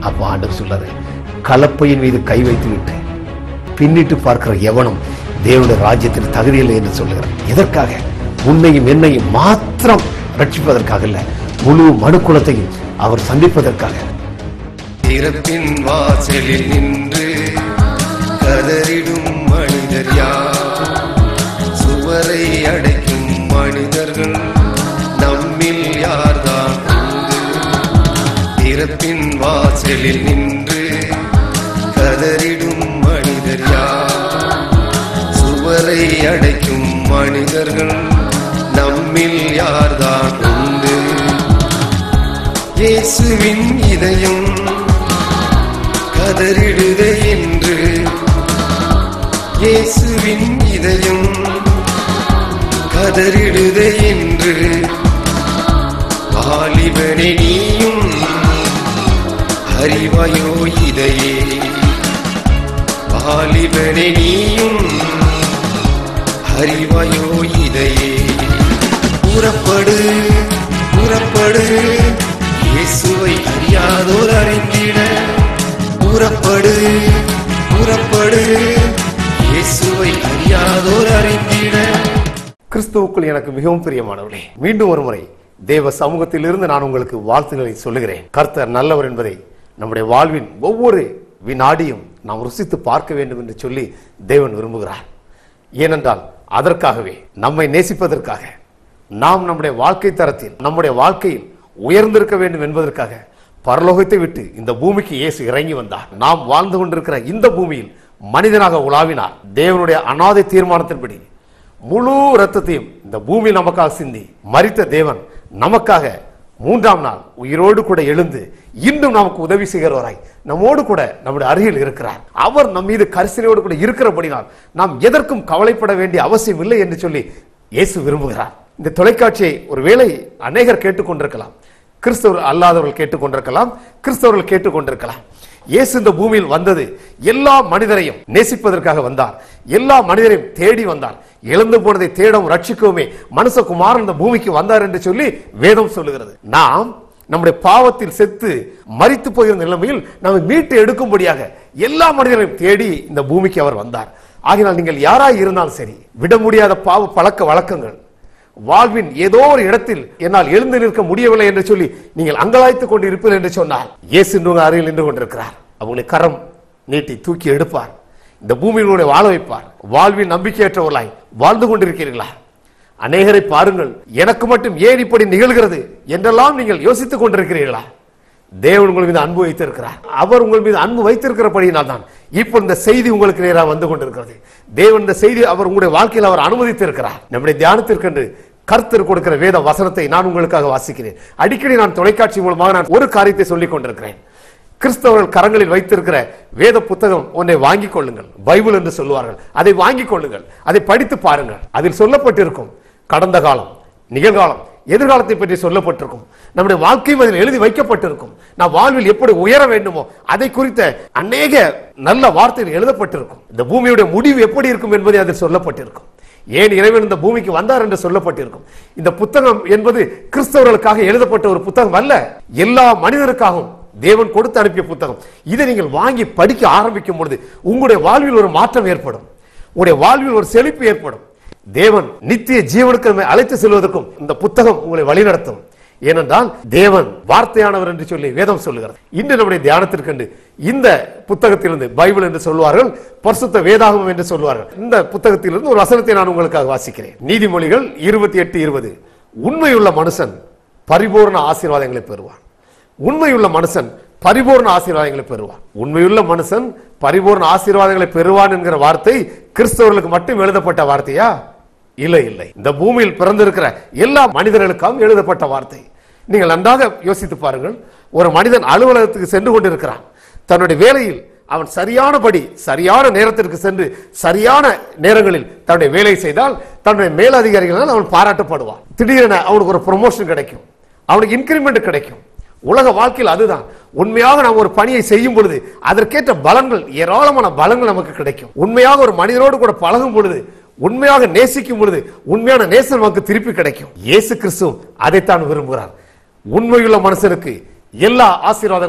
அப்ப ஆண்டவர் சொல்றாரு கலப்பையின் மீது கை வைத்து விட்டு பின்னிட்டு பார்க்கிற எவனும் தேவனுடைய ராஜ்யத்தில் தகுதியில்லை என்று சொல்லுகிறார் எதற்காக உன்னையும் என்னையும் மாத்திரம் ரட்சிப்பதற்காக இல்ல முழு மனுக்குலத்தையும் அவர் சந்திப்பதற்காக திறப்பின் வாசலில் நின்று கதறிடும் மனிதர் யார் சுவரை அடைக்கும் மனிதர்கள் நம்மில் யார்தான் உண்டு திறப்பின் வாசலில் நின்று கதறிடும் மனிதர் யார் சுவரை அடைக்கும் மனிதர்கள் நம்மில் யார்தான் உண்டு இயேசுவின் இதயம் கதறிடுதே என்று இயேசுவின் இதயம் கதறிடுதே என்று வாலிபனே நீயும் அறிவாயோ இதையே வாலிபனே நீயும் அறிவாயோ இதையே புறப்படு புறப்படு இயேசுவை அறியாதோர் அறிந்திட புறப்படு புறப்படு இயேசுவை அறியாதோர் அறிந்திட கிறிஸ்துவுக்குள் எனக்கு மிகவும் பிரியமானவர்களே மீண்டும் ஒரு முறை தேவ சமூகத்தில் இருந்து நான் உங்களுக்கு வாழ்த்துக்களை சொல்லுகிறேன் கர்த்தர் நல்லவர் என்பதை நம்முடைய வாழ்வின் ஒவ்வொரு வினாடியும் நாம் ருசித்து பார்க்க வேண்டும் என்று சொல்லி தேவன் விரும்புகிறார் ஏனென்றால் அதற்காகவே நம்மை நேசிப்பதற்காக நாம் நம்முடைய வாழ்க்கை தரத்தில் நம்முடைய வாழ்க்கையில் உயர்ந்திருக்க வேண்டும் என்பதற்காக பரலோகத்தை விட்டு இந்த பூமிக்கு இயேசு இறங்கி வந்தார் நாம் வாழ்ந்து கொண்டிருக்கிற இந்த பூமியில் மனிதனாக உலாவினார் தேவனுடைய அனாதை தீர்மானத்தின்படி முழு ரத்தத்தையும் இந்த பூமி நமக்காக சிந்தி மரித்த தேவன் நமக்காக மூன்றாம் நாள் உயிரோடு கூட எழுந்து இன்னும் நமக்கு உதவி செய்கிறவராய் நம்மோடு கூட நம்முடைய அருகில் இருக்கிறார் அவர் நம் மீது கரிசனையோடு கூட இருக்கிறபடினால் நாம் எதற்கும் கவலைப்பட வேண்டிய அவசியம் இல்லை என்று சொல்லி இயேசு விரும்புகிறார் இந்த தொலைக்காட்சியை ஒருவேளை அநேகர் கேட்டுக்கொண்டிருக்கலாம் கிறிஸ்தவர் அல்லாதவர்கள் கேட்டுக்கொண்டிருக்கலாம் கிறிஸ்தவர்கள் கேட்டுக்கொண்டிருக்கலாம் இயேசு இந்த பூமியில் வந்தது எல்லா மனிதரையும் நேசிப்பதற்காக வந்தார் எல்லா மனிதரையும் தேடி வந்தார் இழந்து போனதை தேடவும் ரட்சிக்கவுமே மனுஷகுமாரன் இந்த பூமிக்கு வந்தார் என்று சொல்லி வேதம் சொல்லுகிறது நாம் நம்முடைய பாவத்தில் செத்து மரித்து போயிருந்த நிலைமையில் நம்மை மீட்டு எடுக்கும்படியாக எல்லா மனிதரையும் தேடி இந்த பூமிக்கு அவர் வந்தார் ஆகினால் நீங்கள் யாராய் இருந்தாலும் சரி விட முடியாத பாவ பழக்க வழக்கங்கள் வாழ்வின் ஏதோ ஒரு இடத்தில் என்னால் எழுந்து நிற்க முடியவில்லை என்று சொல்லி நீங்கள் அங்கலாய்த்துக் கொண்டு இருப்பீர்கள் என்று சொன்னால் இயேசு உங்கள் அருகில் நின்று கொண்டிருக்கிறார் அவங்களை கரம் நீட்டி தூக்கி எடுப்பார் இந்த பூமியில் உங்களை வாழ வைப்பார் வாழ்வின் நம்பிக்கையற்றவர்களாய் வாழ்ந்து கொண்டிருக்கிறீர்களா அநேகரை பாருங்கள் எனக்கு மட்டும் ஏன் இப்படி நிகழ்கிறது என்றெல்லாம் நீங்கள் யோசித்துக் கொண்டிருக்கிறீர்களா தேவன் உங்கள் மீது அன்பு வைத்திருக்கிறார் அவர் உங்கள் மீது அன்பு வைத்திருக்கிறபடியினால் தான் இப்போ இந்த செய்தி உங்களுக்கு நேராக வந்து கொண்டிருக்கிறது தேவன் இந்த செய்தி அவர் உங்களுடைய வாழ்க்கையில் அவர் அனுமதித்திருக்கிறார் நம்முடைய தியானத்திற்கென்று கர்த்தர் கொடுக்கிற வேத வசனத்தை நான் உங்களுக்காக வாசிக்கிறேன் அடிக்கடி நான் தொலைக்காட்சி மூலமாக நான் ஒரு காரியத்தை சொல்லிக் கொண்டிருக்கிறேன் கிறிஸ்தவர்கள் கரங்களில் வைத்திருக்கிற வேத புத்தகம் ஒன்றை வாங்கிக் கொள்ளுங்கள் பைபிள் என்று சொல்லுவார்கள் அதை வாங்கிக் கொள்ளுங்கள் அதை படித்து பாருங்கள் அதில் சொல்லப்பட்டிருக்கும் கடந்த காலம் நிகழ்காலம் எதிர்காலத்தை பற்றி சொல்லப்பட்டிருக்கும் நம்முடைய வாழ்க்கையும் அதில் எழுதி வைக்கப்பட்டிருக்கும் நாம் வாழ்வில் எப்படி உயர வேண்டுமோ அதை குறித்த அநேக நல்ல வார்த்தைகள் எழுதப்பட்டிருக்கும் இந்த பூமியுடைய முடிவு எப்படி இருக்கும் என்பதை அதில் சொல்லப்பட்டிருக்கும் ஏன் இறைவன் இந்த பூமிக்கு வந்தார் என்று சொல்லப்பட்டிருக்கும் இந்த புத்தகம் என்பது கிறிஸ்தவர்களுக்காக எழுதப்பட்ட ஒரு புத்தகம் அல்ல எல்லா மனிதருக்காகவும் தேவன் கொடுத்து அனுப்பிய புத்தகம் இதை நீங்கள் வாங்கி படிக்க ஆரம்பிக்கும் பொழுது உங்களுடைய வாழ்வில் ஒரு மாற்றம் ஏற்படும் உங்களுடைய வாழ்வில் ஒரு செழிப்பு ஏற்படும் தேவன் நித்திய ஜீவனுக்கு நம்மை அழைத்து செல்வதற்கும் இந்த புத்தகம் உங்களை வழிநடத்தும் ஏனென்றால் தேவன் வார்த்தையானவர் என்று சொல்லி வேதம் சொல்லுகிறது இன்று நம்முடைய தியானத்திற்கென்று இந்த புத்தகத்திலிருந்து பைபிள் என்று சொல்வார்கள் பரிசுத்த வேதாகமம் என்று சொல்வார்கள் இந்த புத்தகத்திலிருந்து ஒரு வசனத்தை நான் உங்களுக்காக வாசிக்கிறேன் நீதிமொழிகள் இருபத்தி எட்டு இருபது உண்மையுள்ள மனுஷன் பரிபூர்ண ஆசீர்வாதங்களை பெறுவான் உண்மையுள்ள மனுஷன் பரிபூர்ண ஆசீர்வாதங்களை பெறுவான் உண்மையுள்ள மனுஷன் பரிபூர்ண ஆசீர்வாதங்களை பெறுவான் என்கிற வார்த்தை கிறிஸ்தவர்களுக்கு மட்டும் எழுதப்பட்ட வார்த்தையா இல்லை இல்லை இந்த பூமியில் பிறந்திருக்கிற எல்லா மனிதர்களுக்காகவும் எழுதப்பட்ட வார்த்தை நீங்கள் நன்றாக யோசித்து பாருங்கள் ஒரு மனிதன் அலுவலகத்துக்கு சென்று கொண்டிருக்கிறான் தன்னுடைய வேலையில் அவன் சரியானபடி சரியான நேரத்திற்கு சென்று சரியான நேரங்களில் தன்னுடைய வேலை செய்தால் தன்னுடைய மேலதிகாரிகளால் அவன் பாராட்டப்படுவான் திடீரென அவனுக்கு ஒரு ப்ரொமோஷன் கிடைக்கும் அவனுக்கு இன்கிரிமெண்ட் கிடைக்கும் உலக வாழ்க்கையில் அதுதான் உண்மையாக நாம் ஒரு பணியை செய்யும் பொழுது அதற்கேற்ற பலன்கள் ஏராளமான பலன்கள் நமக்கு கிடைக்கும் உண்மையாக ஒரு மனிதனோடு கூட பழகும் பொழுது உண்மையாக நேசிக்கும் பொழுது உண்மையான நேசம் நமக்கு திருப்பி கிடைக்கும் இயேசு கிறிஸ்து அதைத்தான் விரும்புகிறார் உண்மையுள்ள மனுஷனுக்கு எல்லா ஆசீர்வாதங்களும்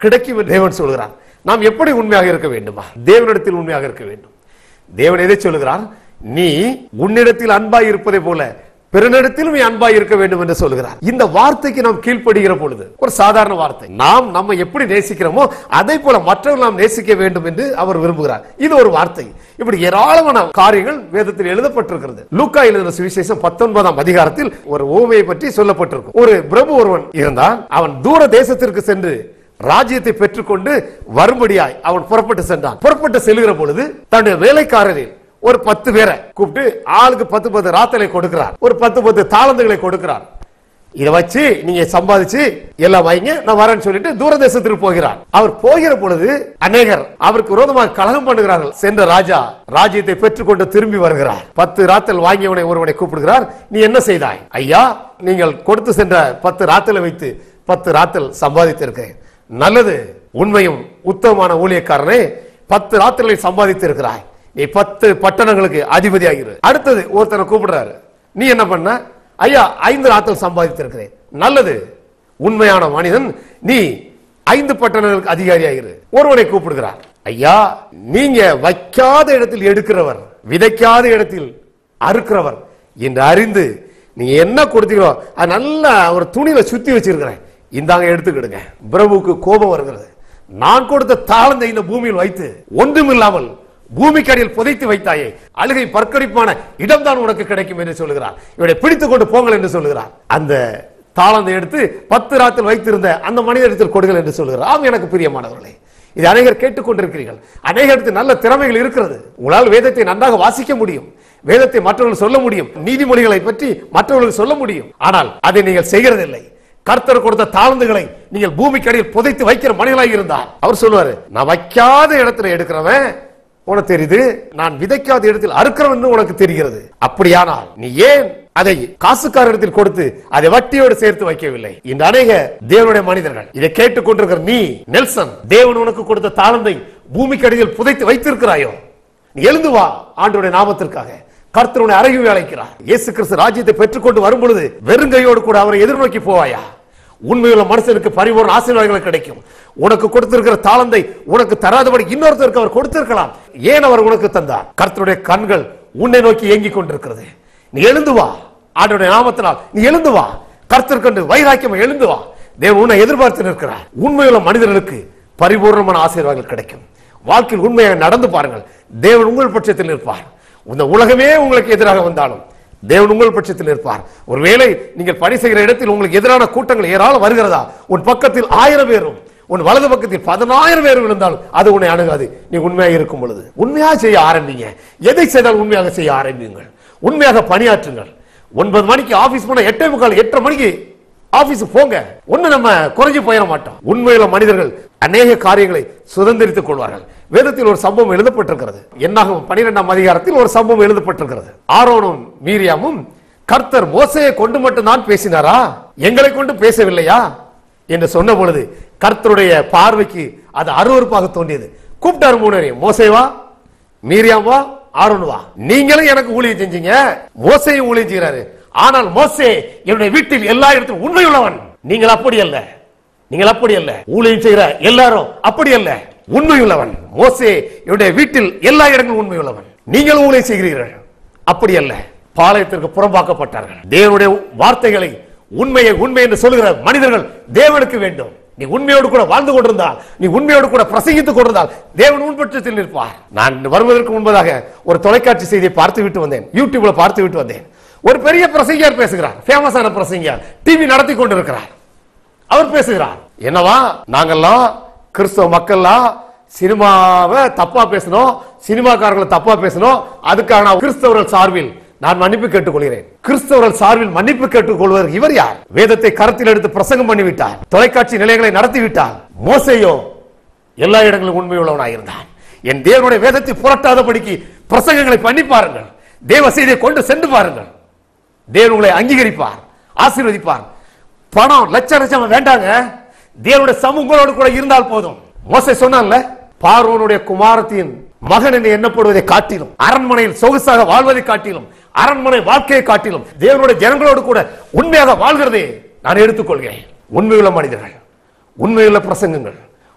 கிடைக்கும் என்று தேவன் சொல்கிறார் நாம் எப்படி உண்மையாக இருக்க வேண்டுமா தேவனிடத்தில் உண்மையாக இருக்க வேண்டும் தேவன் எதை சொல்லுகிறார் நீ உன்னிடத்தில் அன்பாய் இருப்பதை போல பிறனிடத்திலும் நீ அன்பாய் இருக்க வேண்டும் என்று சொல்கிறார் இந்த வார்த்தைக்கு நாம் கீழ்ப்படுகிற பொழுது ஒரு சாதாரண வார்த்தை நாம் நம்ம எப்படி நேசிக்கிறோமோ அதை போல மற்றவர்கள் நாம் நேசிக்க வேண்டும் என்று அவர் விரும்புகிறார் இது ஒரு வார்த்தை இப்படி ஏராளமான காரியங்கள் வேதத்தில் எழுதப்பட்டிருக்கிறது லூக்கா எழுதின சுவிசேஷம் பத்தொன்பதாம் அதிகாரத்தில் ஒரு ஓமையை பற்றி சொல்லப்பட்டிருக்கும் ஒரு பிரபு ஒருவன் இருந்தான் அவன் தூர தேசத்திற்கு சென்று ராஜ்யத்தை பெற்றுக்கொண்டு வரும்படியாய் அவன் புறப்பட்டு சென்றான் புறப்பட்டு செல்கிற பொழுது தன்னுடைய வேலைக்காரரில் ஒரு பத்து பேரை கூப்பிட்டு ஆளுக்கு பத்து பத்து ராத்தலை கொடுக்கிறார் ஒரு பத்து பத்து தாளந்துகளை கொடுக்கிறார் இதை வச்சு நீங்க சம்பாதிச்சு எல்லாம் வைங்க நான் வரேன்னு சொல்லிட்டு தூரதேசத்திற்கு போகிறார் அவர் போகிற பொழுது அநேகர் அவருக்கு விரோதமாக கலகம் பண்ணுகிறார்கள் சென்ற ராஜா ராஜ்யத்தை பெற்றுக்கொண்டு திரும்பி வருகிறார் பத்து ராத்தல் வாங்கியவனை ஒருவனை கூப்பிடுகிறார் நீ என்ன செய்தாய் ஐயா நீங்கள் கொடுத்து சென்ற பத்து ராத்தலை வைத்து பத்து ராத்தல் சம்பாதித்திருக்கிறேன் நல்லது உண்மையும் உத்தமமான ஊழியக்காரனே பத்து ராத்திரங்களை சம்பாதித்திருக்கிறாய் நீ பத்து பட்டணங்களுக்கு அதிபதியாகிரு அடுத்தது ஒருத்தரை கூப்பிடுறாரு நீ என்ன பண்ண ஐயா ஐந்து ராத்தல் சம்பாதித்திருக்கிறேன் நல்லது உண்மையான மனிதன் நீ ஐந்து பட்டணங்களுக்கு அதிகாரியாகிரு ஒருவனை கூப்பிடுகிறார் ஐயா நீங்க வைக்காத இடத்தில் எடுக்கிறவர் விதைக்காத இடத்தில் அறுக்கிறவர் என்று அறிந்து நீங்க என்ன கொடுத்தீங்களோ அது நல்லா ஒரு துணியில சுத்தி வச்சிருக்கிறேன் இந்தாங்க எடுத்துக்கிடுங்க பிரபுவுக்கு கோபம் வருகிறது நான் கொடுத்த தாளந்தை இந்த பூமியில் வைத்து ஒன்றுமில்லாமல் பூமிக்கடியில் புதைத்து வைத்தாயே அழுகை பற்கடிப்பான இடம்தான் உனக்கு கிடைக்கும் என்று சொல்லுகிறார் இவரை பிடித்துக் கொண்டு போங்கள் என்று சொல்லுகிறார் அந்த தாளந்தை எடுத்து பத்து ராத்தில் வைத்திருந்த அந்த மனிதரிடத்தில் கொடுங்கள் என்று சொல்லுகிறார் ஆம் எனக்கு பிரியமானவர்களே இது அநேகர் கேட்டுக்கொண்டிருக்கிறீர்கள் அநேகருக்கு நல்ல திறமைகள் இருக்கிறது உங்களால் வேதத்தை நன்றாக வாசிக்க முடியும் வேதத்தை மற்றவர்கள் சொல்ல முடியும் நீதிமொழிகளை பற்றி மற்றவர்களுக்கு சொல்ல முடியும் ஆனால் அதை நீங்கள் செய்கிறதில்லை கர்த்தர் கொடுத்த தாழ்ந்துகளை நீங்கள் பூமிக்கடியில் புதைத்து வைக்கிற மனிதனாக இருந்தால் அவர் சொல்லுவாரு நான் வைக்காத இடத்துல எடுக்கிறவன் உனக்கு தெரியுது நான் விதைக்காத இடத்தில் அறுக்கிறவன் உனக்கு தெரிகிறது அப்படியானால் நீ ஏன் அதை காசுக்காரரிடத்தில் கொடுத்து அதை வட்டியோடு சேர்த்து வைக்கவில்லை இந்த அநேக தேவனுடைய மனிதர்கள் இதை கேட்டுக் கொண்டிருக்கிற நீ நெல்சன் தேவன் உனக்கு கொடுத்த தாளந்தை பூமிக்கடியில் புதைத்து வைத்திருக்கிறாயோ நீ எழுந்து வா ஆண்டுடைய நாமத்திற்காக கர்த்தருடைய அறையை அழைக்கிறார் இயேசு கிறிஸ்து ராஜ்யத்தை பெற்றுக்கொண்டு வரும் பொழுது வெறுங்கையோடு கூட அவரை எதிர்நோக்கி போவாயா உண்மையுள்ள மனுஷனுக்கு பரிபூர்ண ஆசீர்வாதங்கள் கிடைக்கும் உனக்கு கொடுத்திருக்கிற தாளந்தை உனக்கு தராதபடி இன்னொருத்தருக்கு அவர் கொடுத்திருக்கலாம் ஏன் அவர் உனக்கு தந்தார் கர்த்தருடைய கண்கள் உன்னை நோக்கி ஏங்கிக் கொண்டிருக்கிறது நீ எழுந்து வா ஆண்டுடைய நாமத்தினால் நீ எழுந்து வா கர்த்தர் கண்டு வைராக்கியம் எழுந்து வா தேவன் உன்னை எதிர்பார்த்து நிற்கிறார் உண்மையுள்ள மனிதர்களுக்கு பரிபூர்ணமான ஆசீர்வாதங்கள் கிடைக்கும் வாழ்க்கையில் உண்மையாக நடந்து பாருங்கள் தேவன் உங்கள் பட்சத்தில் இருப்பார் இந்த உலகமே உங்களுக்கு எதிராக வந்தாலும் தேவன் உங்கள் பட்சத்தில் இருப்பார் ஒருவேளை நீங்கள் பணி செய்கிற இடத்தில் உங்களுக்கு எதிரான கூட்டங்கள் ஏராளம் வருகிறதா உன் பக்கத்தில் ஆயிரம் பேரும் உன் வலது பக்கத்தில் பதினாயிரம் பேரும் இருந்தாலும் அது உன்னை அணுகாது நீ உண்மையாக இருக்கும் பொழுது உண்மையாக செய்ய ஆரம்பிங்க எதை செய்தால் உண்மையாக செய்ய ஆரம்பியுங்கள் உண்மையாக பணியாற்றுங்கள் ஒன்பது மணிக்கு ஆபீஸ் போன எட்டே முக்கால் எட்டரை மணிக்கு ஆபீஸ் போங்க ஒண்ணு நம்ம குறைஞ்சு போயிட மாட்டோம் உண்மையில மனிதர்கள் அநேக காரியங்களை சுதந்திரித்துக் கொள்வார்கள் வேதத்தில் ஒரு சம்பவம் எழுதப்பட்டிருக்கிறது என்னாகும் பனிரெண்டாம் அதிகாரத்தில் ஒரு சம்பவம் எழுதப்பட்டிருக்கிறது ஆரோனும் மீரியாமும் கர்த்தர் மோசையை கொண்டு மட்டும்தான் பேசினாரா எங்களை கொண்டு பேசவில்லையா என்று சொன்ன பொழுது கர்த்தருடைய பார்வைக்கு அது அருவருப்பாக தோன்றியது கூப்பிட்டாரு மூணு பேரையும் மோசேவா மீரியாம் வா ஆரோன் வா நீங்களும் எனக்கு ஊழியம் செஞ்சீங்க மோசையும் ஊழியம் செய்கிறாரு ஆனால் மோசே என்னுடைய வீட்டில் எல்லா இடத்திலும் உண்மை உள்ளவன் நீங்கள் அப்படி அல்ல நீங்கள் அப்படி அல்ல ஊழியம் செய்கிற எல்லாரும் அப்படி அல்ல உண்மை உள்ளவன் மோசே என்னுடைய வீட்டில் எல்லா இடங்களும் உண்மை உள்ளவன் நீங்கள் ஊழியம் செய்கிறீர்கள் அப்படி அல்ல பாளையத்திற்கு புறம்பாக்கப்பட்டார்கள் தேவனுடைய வார்த்தைகளை உண்மையை உண்மை என்று சொல்லுகிற மனிதர்கள் தேவனுக்கு வேண்டும் நீ உண்மையோடு கூட வாழ்ந்து கொண்டிருந்தால் நீ உண்மையோடு கூட பிரசங்கித்துக் கொண்டிருந்தால் தேவன் முன்பட்சத்தில் நிற்பார் நான் வருவதற்கு முன்பதாக ஒரு தொலைக்காட்சி செய்தியை பார்த்து விட்டு வந்தேன் யூடியூப்ல பார்த்து விட்டு வந்தேன் ஒரு பெரிய பிரசங்கியார் பேசுகிறார் ஃபேமஸான பிரசங்கியார் டிவி நடத்தி கொண்டிருக்கிறார் அவர் பேசுகிறார் என்னவா நாங்கெல்லாம் கிறிஸ்தவ மக்கள்லாம் சினிமாவை தப்பா பேசணும் சினிமாக்காரர்களை தப்பா பேசணும் அதுக்காக நான் கிறிஸ்தவர்கள் சார்பில் நான் மன்னிப்பு கேட்டுக்கொள்கிறேன் கிறிஸ்தவர்கள் சார்பில் மன்னிப்பு கேட்டுக்கொள்வர் இவர் யார் வேதத்தை கருத்தில் எடுத்து பிரசங்கம் பண்ணிவிட்டார் தொலைக்காட்சி நிலையங்களை நடத்தி விட்டார் மோசையோ எல்லா இடங்களிலும் உண்மையுள்ளவனாக இருந்தான் என் தேவனுடைய வேதத்தை புரட்டாதபடிக்கு பிரசங்கங்களை பண்ணி பாருங்கள் தேவ செய்தியை கொண்டு சென்று பாருங்கள் தேவன் உங்களை அங்கீகரிப்பார் ஆசீர்வதிப்பார் பணம் லட்ச லட்சம் வேண்டாங்க தேவனுடைய சமூகம் உங்களோடு கூட இருந்தால் போதும் மோசே சொன்னான்ல பார்வோனுடைய குமாரத்தின் மகன் என்று எண்ணப்படுவதை காட்டிலும் அரண்மனையில் சொகுசாக வாழ்வதை காட்டிலும் அரண்மனை வாழ்க்கையை காட்டிலும் தேவனுடைய ஜனங்களோடு கூட உண்மையாக வாழ்கிறதே நான் எடுத்துக்கொள்கிறேன் உண்மையுள்ள மனிதர்கள் உண்மையுள்ள பிரசங்கங்கள்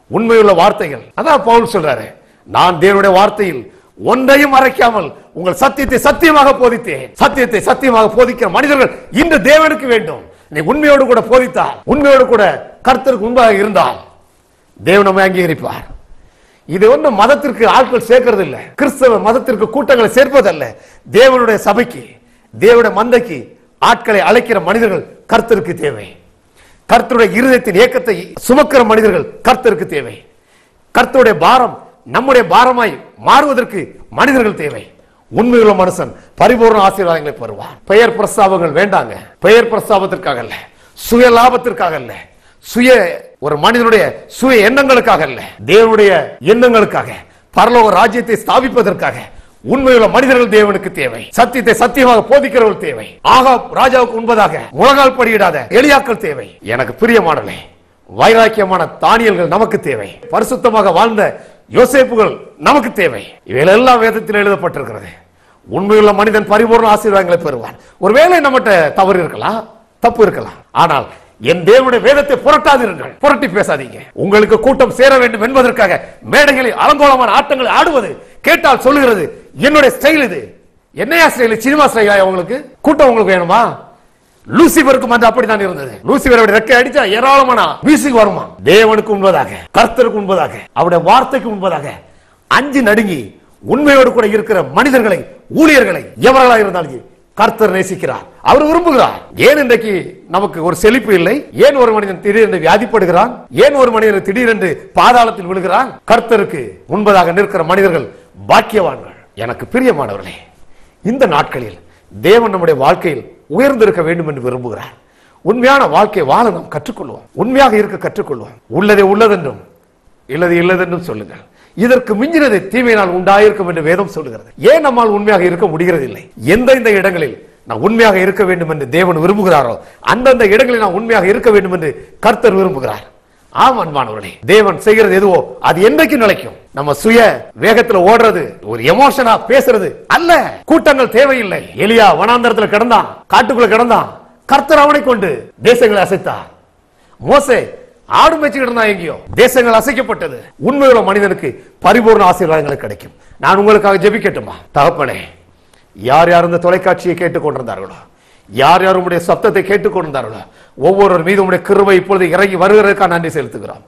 உண்மையுள்ள வார்த்தைகள் அதான் பவுல் சொல்றாரு நான் தேவனுடைய வார்த்தையில் ஒன்றையும் மறைக்காமல் உங்கள் சத்தியத்தை சத்தியமாக போதித்தேன் சத்தியத்தை சத்தியமாக போதிக்கிற மனிதர்கள் இன்று தேவனுக்கு வேண்டும் நீ உண்மையோடு கூட போதித்தால் உண்மையோடு கூட கர்த்தருக்கு முன்பாக இருந்தால் தேவன் நம்மை அங்கீகரிப்பார் இது ஒன்றும் மதத்திற்கு ஆட்கள் சேர்க்கிறது இல்ல கிறிஸ்தவ மதத்திற்கு கூட்டங்களை சேர்ப்பதல்ல தேவனுடைய சபைக்கு தேவனுடைய மந்தைக்கு ஆட்களை அழைக்கிற மனிதர்கள் கர்த்தருக்கு தேவை கர்த்தருடைய இருதயத்தின் ஏக்கத்தை சுமக்கிற மனிதர்கள் கர்த்தருக்கு தேவை கர்த்தருடைய பாரம் நம்முடைய பாரமாய் மாறுவதற்கு மனிதர்கள் தேவை உண்மையுள்ள மனுஷன் பரிபூர்ண ஆசீர்வாதங்களை பெறுவார் பெயர் பிரஸ்தாபங்கள் வேண்டாங்க பெயர் பிரஸ்தாபத்திற்காக அல்ல சுய லாபத்திற்காக அல்ல சுய ஒரு மனிதனுடைய சுய எண்ணங்களுக்காக அல்ல தேவனுடைய எண்ணங்களுக்காக பரலோக ராஜ்யத்தை ஸ்தாபிப்பதற்காக உண்மையுள்ள மனிதர்கள் தேவனுக்கு தேவை சத்தியத்தை சத்தியமாக போதிக்கிறவர்கள் தேவை ஆகா ராஜாவுக்கு உண்பதாக முழங்கால் படியிடாத எளியாக்கள் தேவை எனக்கு பிரியமானலே வைராக்கியமான தானியல்கள் நமக்கு தேவை பரிசுத்தமாக வாழ்ந்த யோசேப்புகள் நமக்கு தேவை இவைகள் எல்லாம் வேதத்தில் எழுதப்பட்டிருக்கிறது உண்மையுள்ள மனிதன் பரிபூர்ண ஆசீர்வாதங்களை பெறுவான் ஒருவேளை நம்மகிட்ட தவறு இருக்கலாம் தப்பு இருக்கலாம் ஆனால் என் தேவனுடைய வேதத்தை புரட்டாதீர்கள் புரட்டி பேசாதீங்க உங்களுக்கு கூட்டம் சேர வேண்டும் என்பதற்காக மேடைகளில் அலங்கோலமான ஆட்டங்களை ஆடுவது கேட்டால் சொல்லுகிறது என்னுடைய ஸ்டைல் இது என்னையா ஸ்டைல் சினிமா ஸ்டைலா உங்களுக்கு கூட்டம் உங்களுக்கு வேணுமா லூசிபருக்கு வந்து அப்படித்தான் இருந்தது லூசிபர் ரெக்கை அடிச்சா ஏராளமான மியூசிக் வருமா தேவனுக்கு உண்பதாக கர்த்தருக்கு உண்பதாக அவருடைய வார்த்தைக்கு உண்பதாக அஞ்சு நடுங்கி உண்மையோடு கூட இருக்கிற மனிதர்களை ஊழியர்களை எவர்களாக இருந்தாலும் சரி, கர்த்தர் நேசிக்கிறார் அவர் விரும்புகிறார் ஏன் இன்றைக்கு நமக்கு ஒரு செழிப்பு இல்லை ஏன் ஒரு மனிதன் திடீரென்று வியாதிப்படுகிறான் ஏன் ஒரு மனிதன் திடீரென்று பாதாளத்தில் விழுகிறான் கர்த்தருக்கு முன்பதாக நிற்கிற மனிதர்கள் பாக்கியவான்கள் எனக்கு பிரியமானவர்களே இந்த நாட்களில் தேவன் நம்முடைய வாழ்க்கையில் உயர்ந்திருக்க வேண்டும் என்று விரும்புகிறார் உண்மையான வாழ்க்கை வாழ நாம் கற்றுக்கொள்வோம் உண்மையாக இருக்க கற்றுக்கொள்வோம் உள்ளதே உள்ளதென்றும் இல்லது இல்லதென்றும் சொல்லுங்கள் இதற்கு மிஞ்சினது தீமையினால் உண்டாயிருக்கும் என்று வேதம் சொல்லுகிறது ஏன் நம்மால் உண்மையாக இருக்க முடிகிறதில்லை எந்தெந்த இடங்களில் நான் உண்மையாக இருக்க வேண்டும் என்று தேவன் விரும்புகிறாரோ அந்தந்த இடங்களில் நான் உண்மையாக இருக்க வேண்டும் என்று கர்த்தர் விரும்புகிறார் ஆம் அன்பானவர்களே தேவன் செய்கிறது எதுவோ அது என்றைக்கும் நிலைக்கும் நம்ம சுய வேகத்துல ஓடுறது ஒரு எமோஷனா பேசுறது அல்ல கூட்டங்கள் தேவையில்லை எலியா வனாந்தரத்துல கிடந்தான் காட்டுக்குள்ள கிடந்தான் கர்த்தர் அவனை கொண்டு தேசங்களை அசைத்தார் மோசே ஆடு மேய்ச்சிக்கிட்டு இருந்தா எங்கேயோ தேசங்கள் அசைக்கப்பட்டது உண்மையுள்ள மனிதனுக்கு பரிபூர்ண ஆசீர்வாதங்கள் கிடைக்கும் நான் உங்களுக்காக ஜெபிக்கட்டுமா தகப்பனே யார் யார் இந்த தொலைக்காட்சியை கேட்டுக் கொண்டிருந்தார்களோ யார் யார் உடைய சப்தத்தை கேட்டுக் கொண்டிருந்தார்களோ ஒவ்வொருவர் மீது உடைய கிருபை இப்பொழுது இறங்கி வருகிறதுக்காக நன்றி செலுத்துகிறோம்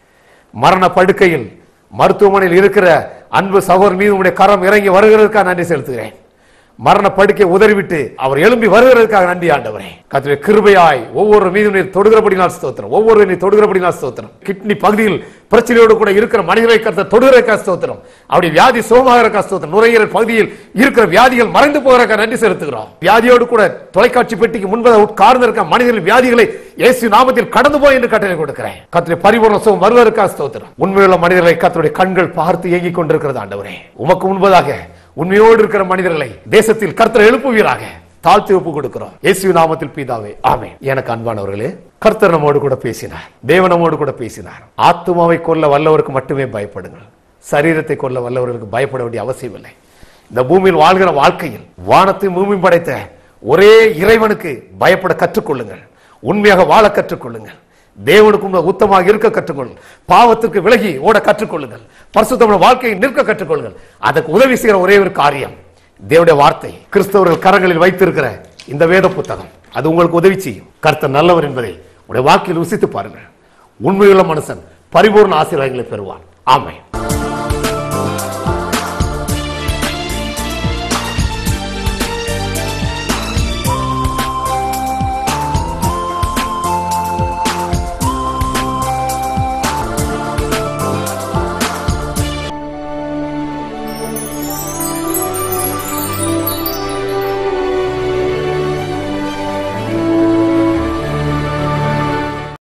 மரண படுக்கையில் மருத்துவமனையில் இருக்கிற அன்பு சகோதரர் மீது உடைய கரம் இறங்கி வருகிறதுக்காக நன்றி செலுத்துகிறேன் மரண படுக்கை உதறிவிட்டு அவர் எழும்பி வருகிறதுக்காக நன்றி ஆண்டவரே கர்த்தருடைய கிருபையாய் ஒவ்வொரு மீது நீர் தொடுகிறபடினால் ஸ்தோத்திரம் ஒவ்வொரு நீர் தொடுகிறபடினால் ஸ்தோத்திரம் கிட்னி பகுதியில் பிரச்சனையோடு கூட இருக்கிற மனிதரை கருத்த தொடுகிறக்கா ஸ்தோத்திரம் அவருடைய வியாதி சுகமாகிறக்கா ஸ்தோத்திரம் நுரையீரல் பகுதியில் இருக்கிற வியாதிகள் மறைந்து போகிறக்கா நன்றி செலுத்துகிறோம் வியாதியோடு கூட தொலைக்காட்சி பெட்டிக்கு முன்பதாக உட்கார்ந்திருக்க மனிதர்கள் வியாதிகளை இயேசு நாமத்தில் கடந்து போய் என்று கட்டளை கொடுக்கிறேன் கர்த்தருடைய பரிபூர்ண சுகம் வருவதற்காக ஸ்தோத்திரம் உண்மையுள்ள மனிதர்களை கர்த்தருடைய கண்கள் பார்த்து இயங்கிக் கொண்டிருக்கிறது ஆண்டவரே உமக்கு முன்பதாக உண்மையோடு இருக்கிற மனிதர்களை தேசத்தில் கர்த்தர் எழுப்புவீராக தாழ்த்தி ஒப்பு கொடுக்கிறோம் இயேசு நாமத்தில் பீதாவே ஆமே எனக்கு அன்பானவர்களே கர்த்தர் நம்மோடு கூட பேசினார் தேவன் நம்மோடு கூட பேசினார் ஆத்துமாவை கொல்ல வல்லவருக்கு மட்டுமே பயப்படுங்கள் சரீரத்தை கொல்ல வல்லவர்களுக்கு பயப்பட வேண்டிய அவசியம் இல்லை இந்த பூமியில் வாழ்கிற வாழ்க்கையில் வானத்தை பூமி படைத்த ஒரே இறைவனுக்கு பயப்பட கற்றுக்கொள்ளுங்கள் உண்மையாக வாழ கற்றுக்கொள்ளுங்கள் தேவனுக்கு முன்பாக உத்தமாக இருக்க கற்றுக்கொள்ளுங்கள் பாவத்துக்கு விலகி ஓட கற்றுக்கொள்ளுங்கள் பரிசுத்தமான வாழ்க்கையை நிற்க கற்றுக்கொள்ளுங்கள் அதற்கு உதவி செய்கிற ஒரே ஒரு காரியம் தேவனுடைய வார்த்தை கிறிஸ்தவர்கள் கரங்களில் வைத்திருக்கிற இந்த வேத புத்தகம் அது உங்களுக்கு உதவி செய்யும் கர்த்தர் நல்லவர் என்பதை உடைய வாழ்க்கையில் ருசித்து பாருங்கள் உண்மையுள்ள மனுஷன் பரிபூர்ண ஆசீர்வாதங்களை பெறுவான் ஆமென்